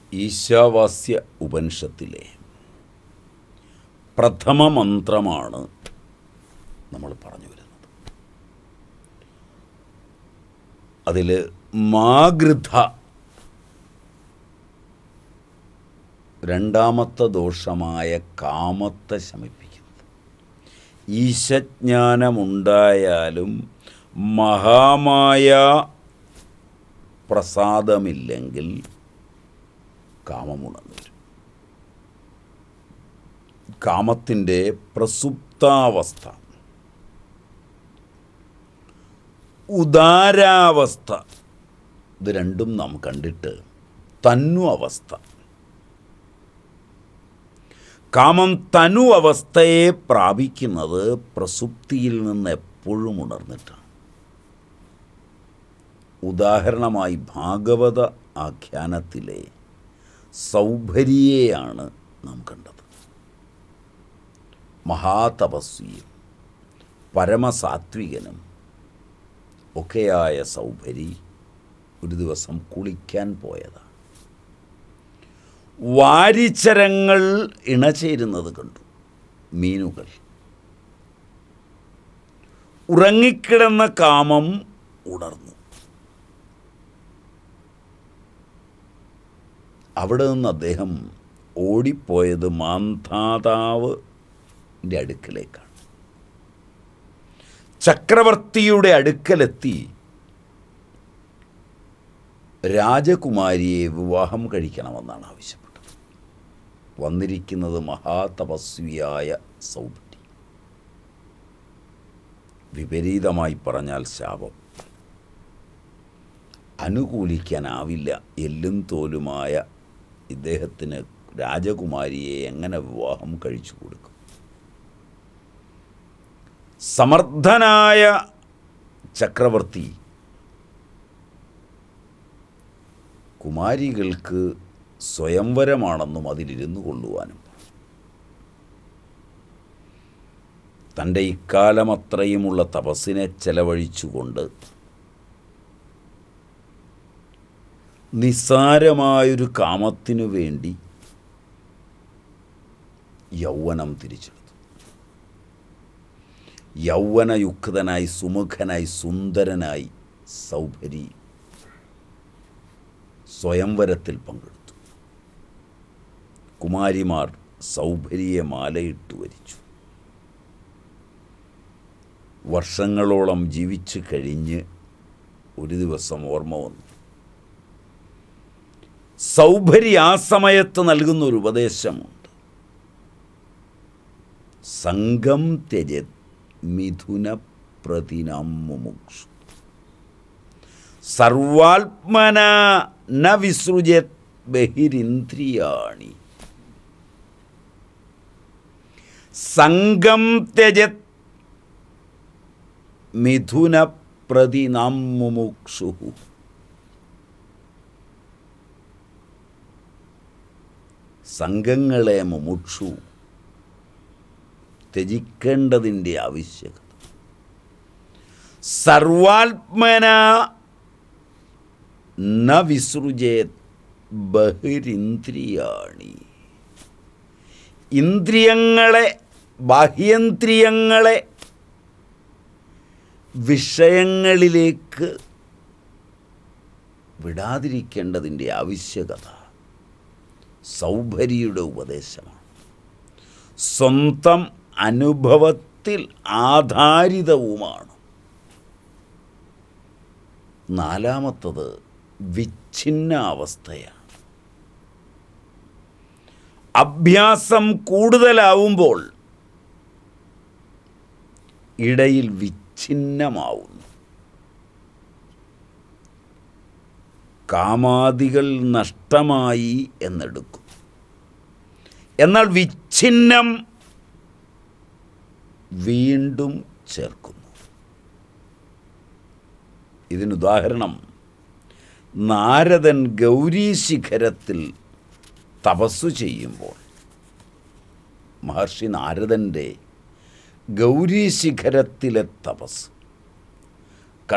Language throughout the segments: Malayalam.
ഈശാവാസ്യ ഉപനിഷത്തിലെ പ്രഥമ മന്ത്രമാണ് നമ്മൾ പറഞ്ഞു വരുന്നത് അതിൽ മാഗൃധ രണ്ടാമത്തെ ദോഷമായ കാമത്തെ ശമിപ്പിക്കുന്നത് ഈശജ്ഞാനമുണ്ടായാലും മഹാമായ പ്രസാദമില്ലെങ്കിൽ കാമമുണർന്നു വരും കാമത്തിൻ്റെ പ്രസുപ്താവസ്ഥ ഉദാരാവസ്ഥ ഇത് രണ്ടും നാം കണ്ടിട്ട് തന്നു അവസ്ഥ കാമം തനു അവസ്ഥയെ പ്രാപിക്കുന്നത് പ്രസുപ്തിയിൽ നിന്ന് എപ്പോഴും ഉണർന്നിട്ടാണ് ഉദാഹരണമായി ഭാഗവത ആഖ്യാനത്തിലെ സൗഭരിയെയാണ് നാം കണ്ടത് മഹാതപസ്വിയും പരമസാത്വികനും ഒക്കെയായ സൗഭരി ഒരു ദിവസം കുളിക്കാൻ പോയതാണ് വാരിച്ചരങ്ങൾ ഇണചേരുന്നത് കണ്ടു മീനുകൾ ഉറങ്ങിക്കിടന്ന കാമം ഉണർന്നു അവിടെ നിന്ന് അദ്ദേഹം ഓടിപ്പോയത് മാന്ധാതാവിൻ്റെ അടുക്കലേക്കാണ് ചക്രവർത്തിയുടെ അടുക്കലെത്തി രാജകുമാരിയെ വിവാഹം കഴിക്കണമെന്നാണ് ആവശ്യപ്പെട്ടത് വന്നിരിക്കുന്നത് മഹാതപസ്വിയായ സൗഭരി വിപരീതമായി പറഞ്ഞാൽ ശാപം അനുകൂലിക്കാനാവില്ല എല്ലും തോലുമായ ഇദ്ദേഹത്തിന് രാജകുമാരിയെ എങ്ങനെ വിവാഹം കഴിച്ചു കൊടുക്കും സമർത്ഥനായ ചക്രവർത്തി കുമാരികൾക്ക് സ്വയംവരമാണെന്നും അതിലിരുന്നു കൊള്ളുവാനും തൻ്റെ ഇക്കാലമത്രയുമുള്ള തപസ്സിനെ ചെലവഴിച്ചുകൊണ്ട് നിസ്സാരമായൊരു കാമത്തിനു വേണ്ടി യൗവനം തിരിച്ചെടുത്തു യൗവനയുക്തനായി സുമുഖനായി സുന്ദരനായി സൗഭരി സ്വയംവരത്തിൽ പങ്കെടുത്തു കുമാരിമാർ സൗഭരിയെ മാലയിട്ട് വരിച്ചു വർഷങ്ങളോളം ജീവിച്ചു കഴിഞ്ഞ് ഒരു ദിവസം ഓർമ്മ വന്നു സൗഭരി ആ സമയത്ത് നൽകുന്ന ഒരു ഉപദേശമുണ്ട് സംഘം ത്യജത് മിഥുന പ്രതിനാമുമുക്ഷു സർവാത്മന ന വിസൃജത് ബഹിരിന്ദ്രിയാണി സംഘം ത്യജത് മിഥുന പ്രതിനാമുമുക്ഷു സംഘങ്ങളെ മുമുക്ഷു ത്യജിക്കേണ്ടതിൻ്റെ ആവശ്യകത സർവാത്മന ന വിസൃജേത് ബഹിരിന്ദ്രിയാണി ഇന്ദ്രിയങ്ങളെ ബാഹ്യേന്ദ്രിയങ്ങളെ വിഷയങ്ങളിലേക്ക് വിടാതിരിക്കേണ്ടതിൻ്റെ ആവശ്യകത സൗഭരിയുടെ ഉപദേശമാണ് സ്വന്തം അനുഭവത്തിൽ ആധാരിതവുമാണ് നാലാമത്തത് വിച്ഛിന്ന അവസ്ഥയാണ് അഭ്യാസം കൂടുതലാവുമ്പോൾ ഇടയിൽ വിച്ഛിന്നമാവുന്നു കാമാദികൾ നഷ്ടമായി എന്നെടുക്കും എന്നാൽ വിച്ഛിന്നം വീണ്ടും ചേർക്കുന്നു ഇതിനുദാഹരണം നാരദൻ ഗൗരി ശിഖരത്തിൽ തപസ്സു ചെയ്യുമ്പോൾ മഹർഷി നാരദൻ്റെ ഗൗരി ശിഖരത്തിലെ തപസ്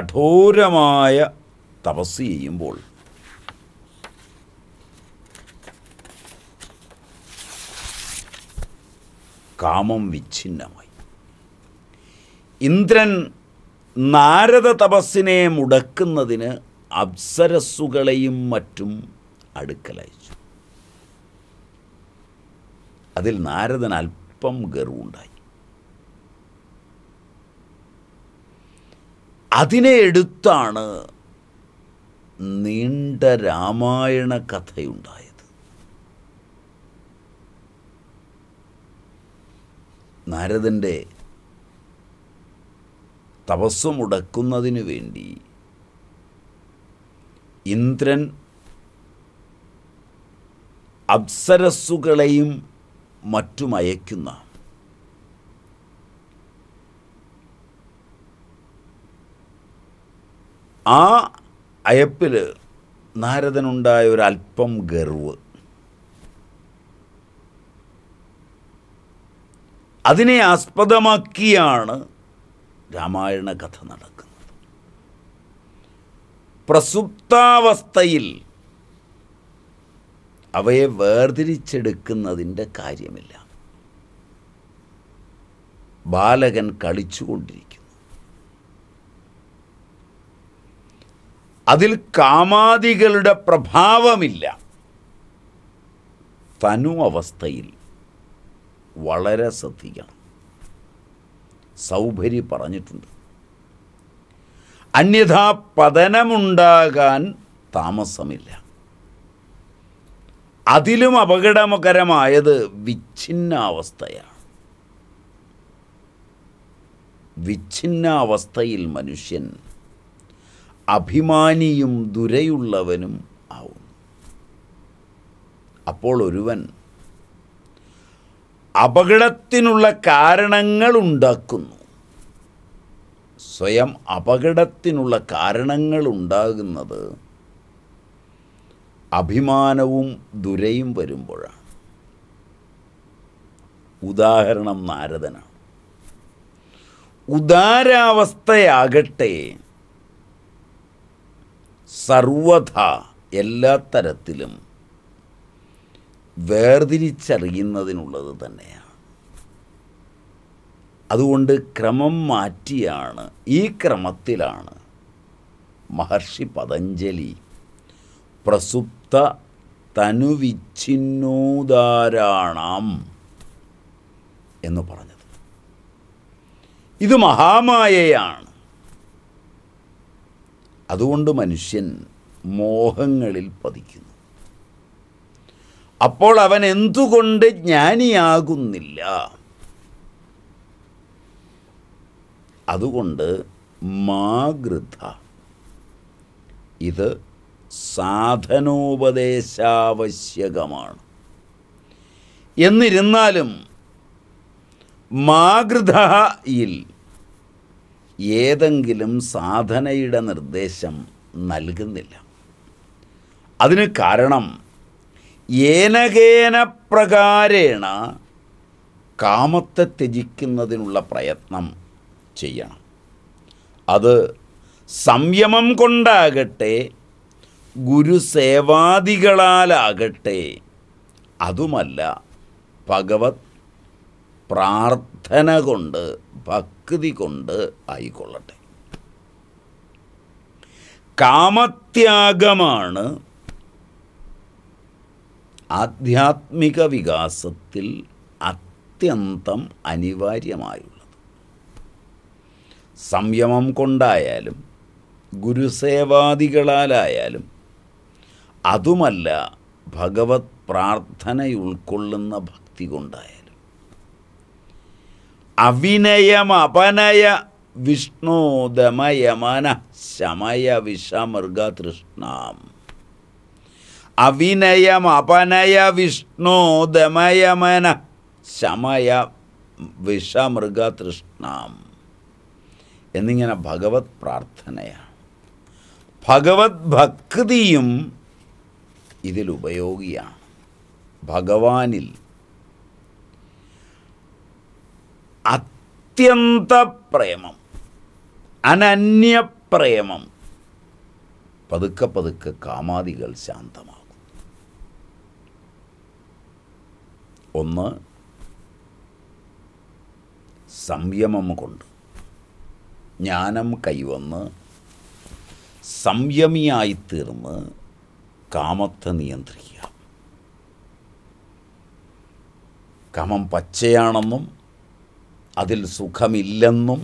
കഠോരമായ തപസ് ചെയ്യുമ്പോൾ കാമം വിച്ഛിന്നമായി ഇന്ദ്രൻ നാരദ തപസ്സിനെ മുടക്കുന്നതിന് അപ്സരസ്സുകളെയും മറ്റും അടുക്കലയച്ചു അതിൽ നാരദൻ അല്പം ഗർവുണ്ടായി അതിനെ എടുത്താണ് നീണ്ട രാമായണ കഥയുണ്ടായത് നാരദൻ്റെ തപസ് മുടക്കുന്നതിന് വേണ്ടി ഇന്ദ്രൻ അപ്സരസ്സുകളെയും മറ്റും അയക്കുന്ന ആ അയപ്പിൽ നാരദനുണ്ടായ ഒരല്പം ഗർവ് അതിനെ ആസ്പദമാക്കിയാണ് രാമായണ കഥ നടക്കുന്നത് പ്രസുപ്താവസ്ഥയിൽ അവയെ വേർതിരിച്ചെടുക്കുന്നതിൻ്റെ കാര്യമില്ല ബാലകൻ കളിച്ചുകൊണ്ടിരിക്കുന്നു അതിൽ കാമാദികളുടെ പ്രഭാവമില്ല തനു അവസ്ഥയിൽ വളരെ ശ്രദ്ധിക്കണം സൗഭരി പറഞ്ഞിട്ടുണ്ട് അന്യഥാ പതനമുണ്ടാകാൻ താമസമില്ല അതിലും അപകടകരമായത് വിച്ഛിന്നാവസ്ഥയാണ് വിച്ഛിന്നാവസ്ഥയിൽ മനുഷ്യൻ അഭിമാനിയും ദുരയുള്ളവനും ആവുന്നു അപ്പോൾ ഒരുവൻ അപകടത്തിനുള്ള കാരണങ്ങൾ ഉണ്ടാക്കുന്നു സ്വയം അപകടത്തിനുള്ള കാരണങ്ങൾ ഉണ്ടാകുന്നത് അഭിമാനവും ദുരയും വരുമ്പോഴാണ് ഉദാഹരണം നാരദനാണ് ഉദാരാവസ്ഥയാകട്ടെ സർവഥ എല്ലാ തരത്തിലും വേർതിരിച്ചറിയുന്നതിനുള്ളത് തന്നെയാണ് അതുകൊണ്ട് ക്രമം മാറ്റിയാണ് ഈ ക്രമത്തിലാണ് മഹർഷി പതഞ്ജലി പ്രസുപ്ത തനുവിച്ഛിന്നോദാരാണം എന്ന് പറഞ്ഞത് ഇത് മഹാമായയാണ് അതുകൊണ്ട് മനുഷ്യൻ മോഹങ്ങളിൽ പതിക്കുന്നു അപ്പോൾ അവൻ എന്തുകൊണ്ട് ജ്ഞാനിയാകുന്നില്ല അതുകൊണ്ട് മാഗൃത ഇത് സാധനോപദേശാവശ്യകമാണ് എന്നിരുന്നാലും മാഗൃതയിൽ ഏതെങ്കിലും സാധനയുടെ നിർദ്ദേശം നൽകുന്നില്ല അതിന് കാരണം ഏനകേന പ്രകാരേണ കാമത്തെ ത്യജിക്കുന്നതിനുള്ള പ്രയത്നം ചെയ്യണം അത് സംയമം കൊണ്ടാകട്ടെ ഗുരുസേവാദികളാലാകട്ടെ അതുമല്ല ഭഗവത് പ്രാർത്ഥന കൊണ്ട് ഭക്തി കൊണ്ട് ആയിക്കൊള്ളട്ടെ കാമത്യാഗമാണ് ആധ്യാത്മിക വികാസത്തിൽ അത്യന്തം അനിവാര്യമായുള്ളത് സംയമം കൊണ്ടായാലും ഗുരുസേവാദികളാലായാലും അതുമല്ല ഭഗവത് പ്രാർത്ഥന ഉൾക്കൊള്ളുന്ന ഭക്തി കൊണ്ടായാലും അവിനയം അപനയ വിഷ്ണു ദമയമന ശമയ വിഷമൃഗ തൃഷ്ണാം അവിനയം അപനയ വിഷ്ണു ദമയമന ശമയ വിഷമൃഗ തൃഷ്ണാം എന്നിങ്ങനെ ഭഗവത് പ്രാർത്ഥനയാണ് ഭഗവത് ഭക്തിയും ഇതിൽ ഉപയോഗിയാണ് ഭഗവാനിൽ അത്യന്ത പ്രേമം അനന്യപ്രേമം പതുക്കെ പതുക്കെ കാമാദികൾ ശാന്തമാകും ഒന്ന് സംയമം കൊണ്ട് ജ്ഞാനം കൈവന്ന് സംയമിയായിത്തീർന്ന് കാമത്തെ നിയന്ത്രിക്കുക കാമം പച്ചയാണെന്നും അതിൽ സുഖമില്ലെന്നും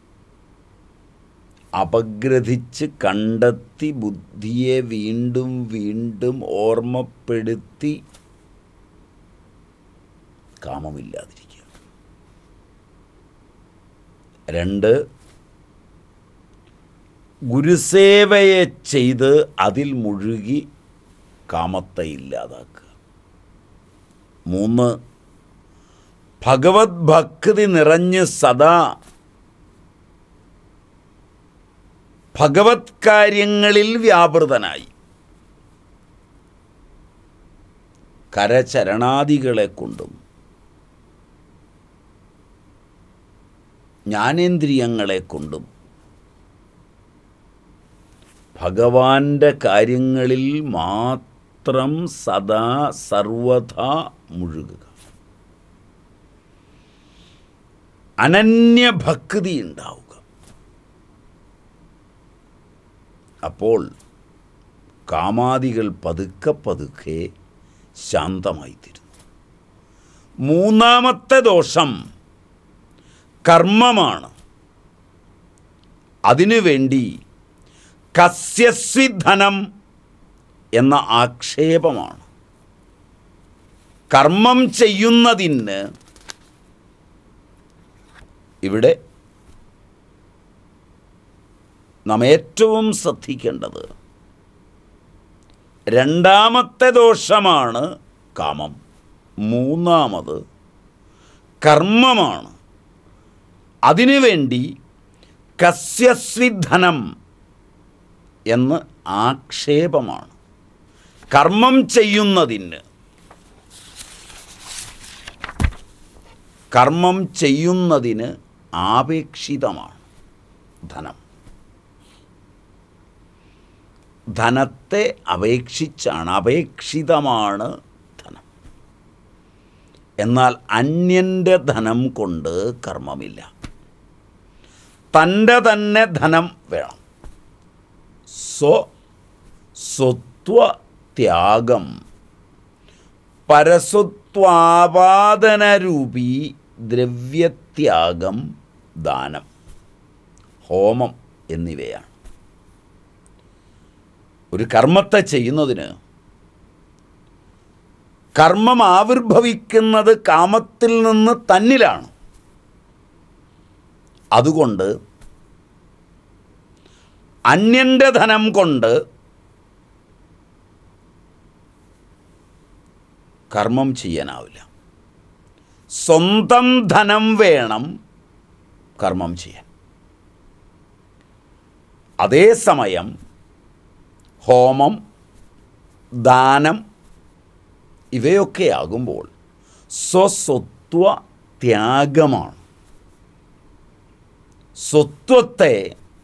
അപഗ്രഥിച്ച് കണ്ടെത്തി ബുദ്ധിയെ വീണ്ടും വീണ്ടും ഓർമ്മപ്പെടുത്തി കാമമില്ലാതിരിക്കുക രണ്ട് ഗുരുസേവയെ ചെയ്ത് അതിൽ മുഴുകി കാമത്തെ ഇല്ലാതാക്കുക മൂന്ന് ഭഗവത് ഭക്തി നിറഞ്ഞ് സദാ ഭഗവത് കാര്യങ്ങളിൽ വ്യാപൃതനായി കരചരണാദികളെ കൊണ്ടും ജ്ഞാനേന്ദ്രിയങ്ങളെ കൊണ്ടും ഭഗവാന്റെ കാര്യങ്ങളിൽ മാത്രം സദാ സർവഥ മുഴുകുക അനന്യഭക്തി ഉണ്ടാവുക അപ്പോൾ കാമാദികൾ പതുക്കെ പതുക്കെ ശാന്തമായിത്തീരുന്നു മൂന്നാമത്തെ ദോഷം കർമ്മമാണ് അതിനുവേണ്ടി കസ്യസ്വി ധനം എന്ന ആക്ഷേപമാണ് കർമ്മം ചെയ്യുന്നതിന് ഇവിടെ നാം ഏറ്റവും ശ്രദ്ധിക്കേണ്ടത് രണ്ടാമത്തെ ദോഷമാണ് കാമം മൂന്നാമത് കർമ്മമാണ് അതിനുവേണ്ടി കസ്യസ്വി ധനം എന്ന് ആക്ഷേപമാണ് കർമ്മം ചെയ്യുന്നതിന് കർമ്മം ചെയ്യുന്നതിന് ആപേക്ഷിതമാണ് ധനം ധനത്തെ അപേക്ഷിച്ചാണ് അപേക്ഷിതമാണ് ധനം എന്നാൽ അന്യൻ്റെ ധനം കൊണ്ട് കർമ്മമില്ല തൻ്റെ തന്നെ ധനം വേണം സ്വ സ്വത്വ ത്യാഗം പരസ്വത്വാപാദനരൂപി ദ്രവ്യത്യാഗം ദാനം ഹോമം എന്നിവയാണ് ഒരു കർമ്മത്തെ ചെയ്യുന്നതിന് കർമ്മം ആവിർഭവിക്കുന്നത് കാമത്തിൽ നിന്ന് തന്നിലാണ് അതുകൊണ്ട് അന്യൻ്റെ ധനം കൊണ്ട് കർമ്മം ചെയ്യാനാവില്ല സ്വന്തം ധനം വേണം കർമ്മം ചെയ്യാൻ അതേസമയം ഹോമം ദാനം ഇവയൊക്കെ ആകുമ്പോൾ സ്വസ്വത്വ ത്യാഗമാണ് സ്വത്വത്തെ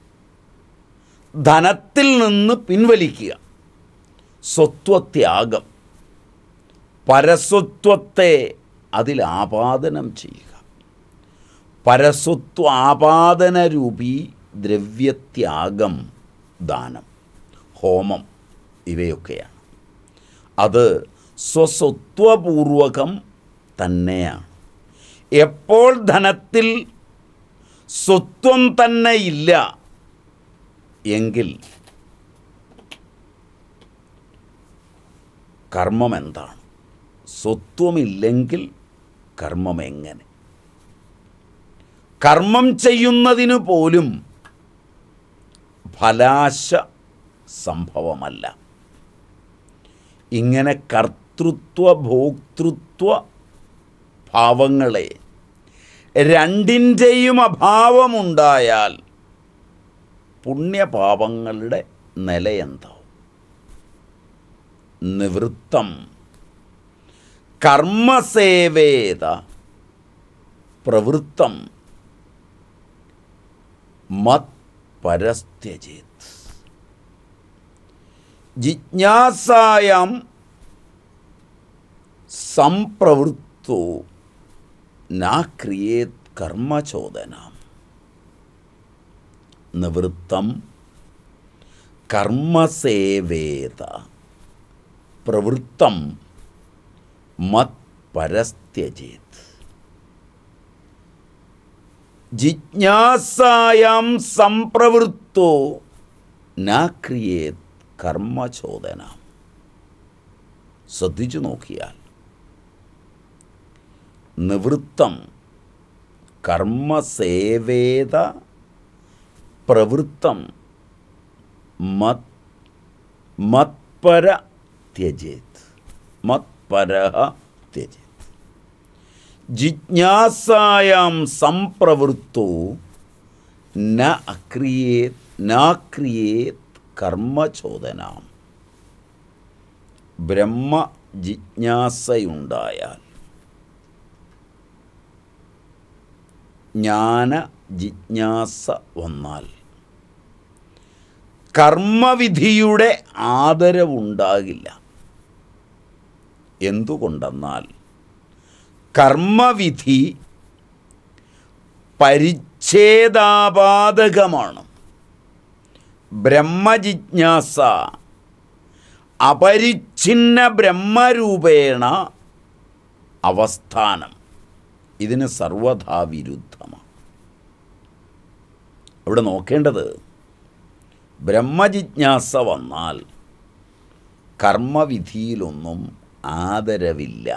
ധനത്തിൽ നിന്ന് പിൻവലിക്കുക സ്വത്വത്യാഗം പരസ്വത്വത്തെ അതിൽ ആപാദനം ചെയ്യുക പരസ്വത്വ ആപാദനരൂപി ദ്രവ്യത്യാഗം ദാനം ഹോമം ഇവയൊക്കെയാണ് അത് സ്വസ്വത്വപൂർവകം തന്നെയാണ് എപ്പോൾ ധനത്തിൽ സ്വത്വം തന്നെ ഇല്ല എങ്കിൽ കർമ്മം എന്താണ് സ്വത്വമില്ലെങ്കിൽ കർമ്മം എങ്ങനെ കർമ്മം ചെയ്യുന്നതിന് പോലും ഫലാശ സംഭവമല്ല ഇങ്ങനെ കർത്തൃത്വ ഭോക്തൃത്വ ഭാവങ്ങളെ രണ്ടിൻ്റെയും അഭാവമുണ്ടായാൽ പുണ്യപാപങ്ങളുടെ നിലയെന്താവും നിവൃത്തം കർമ്മസേവേത പ്രവൃത്തം മത് പരസ്ത്യജേത് ജിജ്ഞാസായാം സംപ്രവൃത്തോ നാ ക്രിയേത് കർമ്മചോദന നിവൃത്തം കർമ്മസേവേത പ്രവൃത്തം മത് പരസ്ത്യജേത് ജിജ്ഞാസായാം സംപ്രവൃത്തോ നാക്രിയേത് കർമ്മചോദന ശ്രദ്ധിച്ചു നോക്കിയാൽ നിവൃത്തം കർമ്മസേവേത പ്രവൃത്തം മത് മത്പര ത്യജേത് മത്പര ത്യജേത് ജിജ്ഞാസായാം സംപ്രവൃത്തോ ന അക്രിയേത് നാക്രിയേത് കർമ്മചോദനാം ബ്രഹ്മ ജിജ്ഞാസയുണ്ടായാൽ ജ്ഞാന ജിജ്ഞാസ വന്നാൽ കർമ്മവിധിയുടെ ആദരവുണ്ടാകില്ല എന്തുകൊണ്ടെന്നാൽ കർമ്മവിധി പരിച്ഛേദാപാതകമാണ് ബ്രഹ്മജിജ്ഞാസ അപരിച്ഛിന്ന ബ്രഹ്മരൂപേണ അവസ്ഥാനം ഇതിന് സർവഥാ വിരുദ്ധമാണ് ഇവിടെ നോക്കേണ്ടത് ബ്രഹ്മജിജ്ഞാസ വന്നാൽ കർമ്മവിധിയിലൊന്നും ആദരവില്ല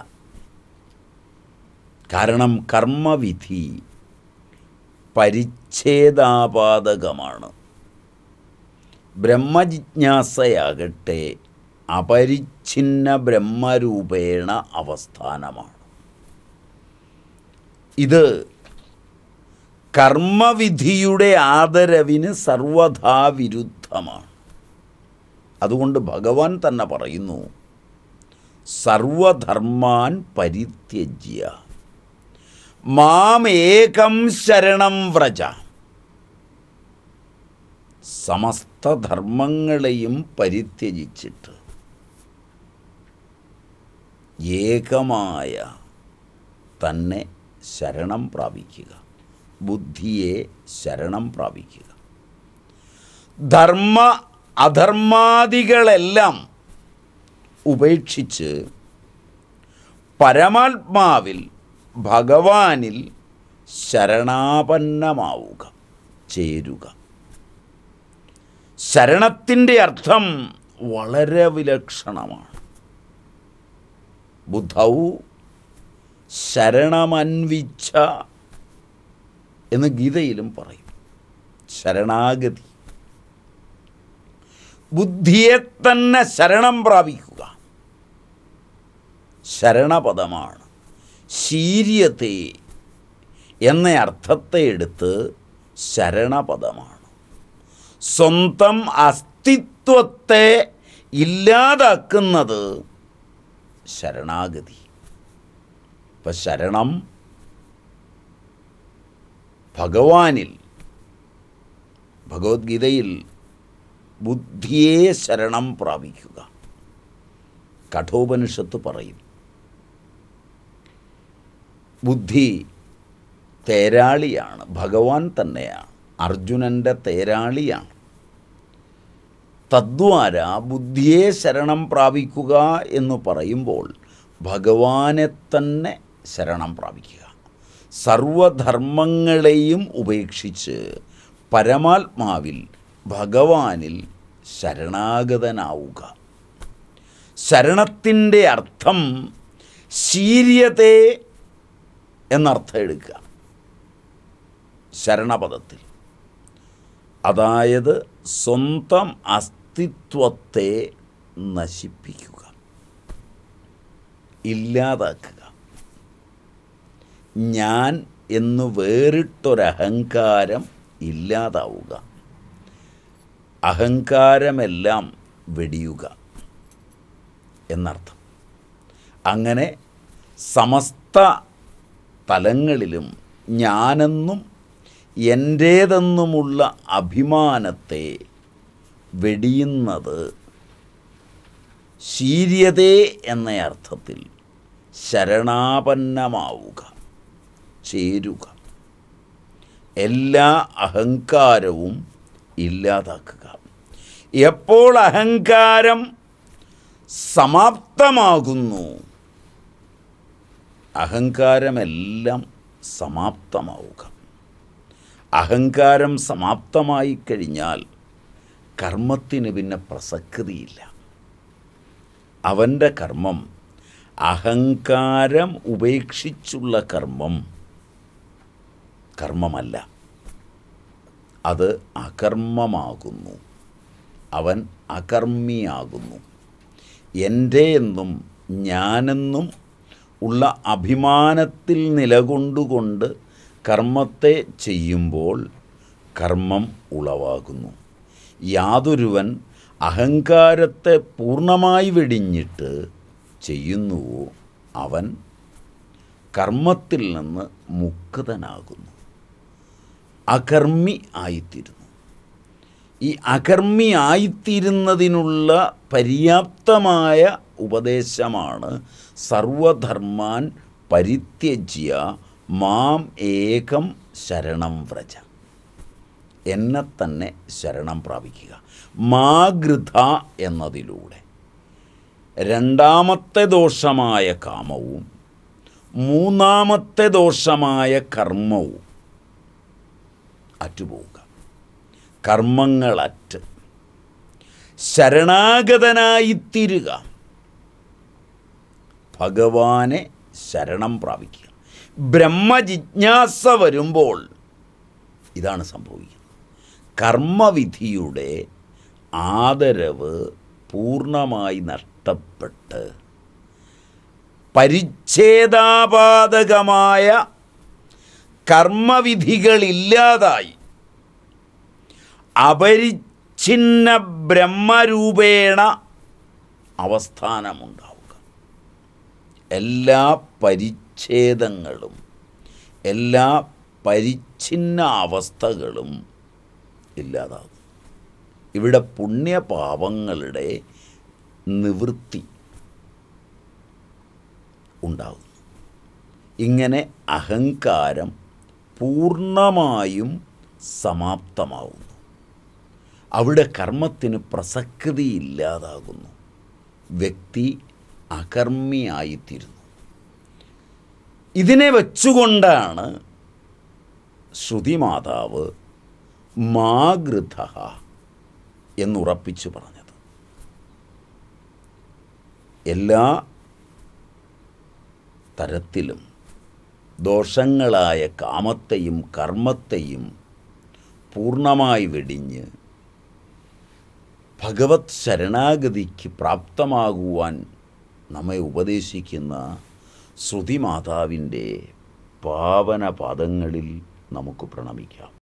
കാരണം കർമ്മവിധി പരിച്ഛേദാപാതകമാണ് ബ്രഹ്മജിജ്ഞാസയാകട്ടെ അപരിച്ഛിന്ന ബ്രഹ്മരൂപേണ അവസ്ഥാനമാണ് ഇത് കർമ്മവിധിയുടെ ആദരവിന് സർവഥാ വിരുദ്ധമാണ് അതുകൊണ്ട് ഭഗവാൻ തന്നെ പറയുന്നു സർവധർമാൻ പരിത്യജ്യ മാമേകം ശരണം വ്രജ സമസ്ത ധർമ്മങ്ങളെയും പരിത്യജിച്ചിട്ട് ഏകമായ തന്നെ ശരണം പ്രാപിക്കുക ബുദ്ധിയെ ശരണം പ്രാപിക്കുക ധർമ്മ അധർമാദികളെല്ലാം ഉപേക്ഷിച്ച് പരമാത്മാവിൽ ഭഗവാനിൽ ശരണാപന്നമാവുക ചേരുക ശരണത്തിൻ്റെ അർത്ഥം വളരെ വിലക്ഷണമാണ് ബുദ്ധൗ ശരണമൻവിച്ച എന്ന് ഗീതയിലും പറയും ശരണാഗതി ബുദ്ധിയെ തന്നെ ശരണം പ്രാപിക്കുക ശരണപദമാണ് ശീര്യത്തെ എന്ന അർത്ഥത്തെ എടുത്ത് ശരണപദമാണ് സ്വന്തം അസ്തിത്വത്തെ ഇല്ലാതാക്കുന്നത് ശരണാഗതി ഇപ്പം ശരണം ഭഗവാനിൽ ഭഗവത്ഗീതയിൽ ബുദ്ധിയെ ശരണം പ്രാപിക്കുക കഠോപനിഷത്ത് പറയും ബുദ്ധി തേരാളിയാണ് ഭഗവാൻ തന്നെയാണ് അർജുനൻ്റെ തേരാളിയാണ് തദ്വാര ബുദ്ധിയെ ശരണം പ്രാപിക്കുക എന്ന് പറയുമ്പോൾ ഭഗവാനെ തന്നെ ശരണം പ്രാപിക്കുക സർവധർമ്മങ്ങളെയും ഉപേക്ഷിച്ച് പരമാത്മാവിൽ ഭഗവാനിൽ ശരണാഗതനാവുക ശരണത്തിൻ്റെ അർത്ഥം ശീര്യത്തെ എന്നർത്ഥം എടുക്കുക ശരണപദത്തിൽ അതായത് സ്വന്തം അസ്തിത്വത്തെ നശിപ്പിക്കുക ഇല്ലാതാക്കുക ഞാൻ എന്ന് വേറിട്ടൊരഹങ്കാരം ഇല്ലാതാവുക അഹങ്കാരമെല്ലാം വെടിയുക എന്നർത്ഥം അങ്ങനെ സമസ്ത തലങ്ങളിലും ഞാനെന്നും എൻ്റേതെന്നുമുള്ള അഭിമാനത്തെ വെടിയുന്നത് ശീര്യതേ എന്ന അർത്ഥത്തിൽ ശരണാപന്നമാവുക ചേരുക എല്ലാ അഹങ്കാരവും ഇല്ലാതാക്കുക എപ്പോൾ അഹങ്കാരം സമാപ്തമാകുന്നു അഹങ്കാരമെല്ലാം സമാപ്തമാവുക അഹങ്കാരം സമാപ്തമായി കഴിഞ്ഞാൽ കർമ്മത്തിന് പിന്നെ പ്രസക്തിയില്ല അവൻ്റെ കർമ്മം അഹങ്കാരം ഉപേക്ഷിച്ചുള്ള കർമ്മം കർമ്മമല്ല അത് അകർമ്മമാകുന്നു അവൻ അകർമ്മിയാകുന്നു എൻ്റെ എന്നും ഞാനെന്നും ഉള്ള അഭിമാനത്തിൽ നിലകൊണ്ടുകൊണ്ട് കർമ്മത്തെ ചെയ്യുമ്പോൾ കർമ്മം ഉളവാകുന്നു യാതൊരുവൻ അഹങ്കാരത്തെ പൂർണ്ണമായി വെടിഞ്ഞിട്ട് ചെയ്യുന്നുവോ അവൻ കർമ്മത്തിൽ നിന്ന് മുക്തനാകുന്നു അകർമ്മി ആയിത്തീരുന്നു ഈ അകർമ്മി ആയിത്തീരുന്നതിനുള്ള പര്യാപ്തമായ ഉപദേശമാണ് സർവധർമാൻ പരിത്യജ്യ മാം ഏകം ശരണം വ്രജ എന്നെ തന്നെ ശരണം പ്രാപിക്കുക മാഗൃത എന്നതിലൂടെ രണ്ടാമത്തെ ദോഷമായ കാമവും മൂന്നാമത്തെ ദോഷമായ കർമ്മവും അറ്റുപോവുക കർമ്മങ്ങളറ്റ് ശരണാഗതനായിത്തീരുക ഭഗവാനെ ശരണം പ്രാപിക്കുക ബ്രഹ്മജിജ്ഞാസ വരുമ്പോൾ ഇതാണ് സംഭവിക്കുന്നത് കർമ്മവിധിയുടെ ആദരവ് പൂർണ്ണമായി നഷ്ടപ്പെട്ട് പരിച്ഛേദാപാതകമായ കർമ്മവിധികളില്ലാതായി അപരിച്ഛിന്ന ബ്രഹ്മരൂപേണ അവസ്ഥാനമുണ്ടാവുക എല്ലാ പരിച്ഛേദങ്ങളും എല്ലാ പരിച്ഛിന്ന അവസ്ഥകളും ഇല്ലാതാകും ഇവിടെ പുണ്യപാപങ്ങളുടെ നിവൃത്തി ഉണ്ടാകുന്നു ഇങ്ങനെ അഹങ്കാരം പൂർണ്ണമായും സമാപ്തമാവുന്നു അവിടെ കർമ്മത്തിന് പ്രസക്തിയില്ലാതാകുന്നു വ്യക്തി അകർമ്മിയായിത്തീരുന്നു ഇതിനെ വെച്ചുകൊണ്ടാണ് ശ്രുതിമാതാവ് മാഗൃത എന്നുറപ്പിച്ചു പറഞ്ഞത് എല്ലാ തരത്തിലും ദോഷങ്ങളായ കാമത്തെയും കർമ്മത്തെയും പൂർണ്ണമായി വെടിഞ്ഞ് ഭഗവത് ശരണാഗതിക്ക് പ്രാപ്തമാകുവാൻ നമ്മെ ഉപദേശിക്കുന്ന ശ്രുതിമാതാവിൻ്റെ പാവന പാദങ്ങളിൽ നമുക്ക് പ്രണമിക്കാം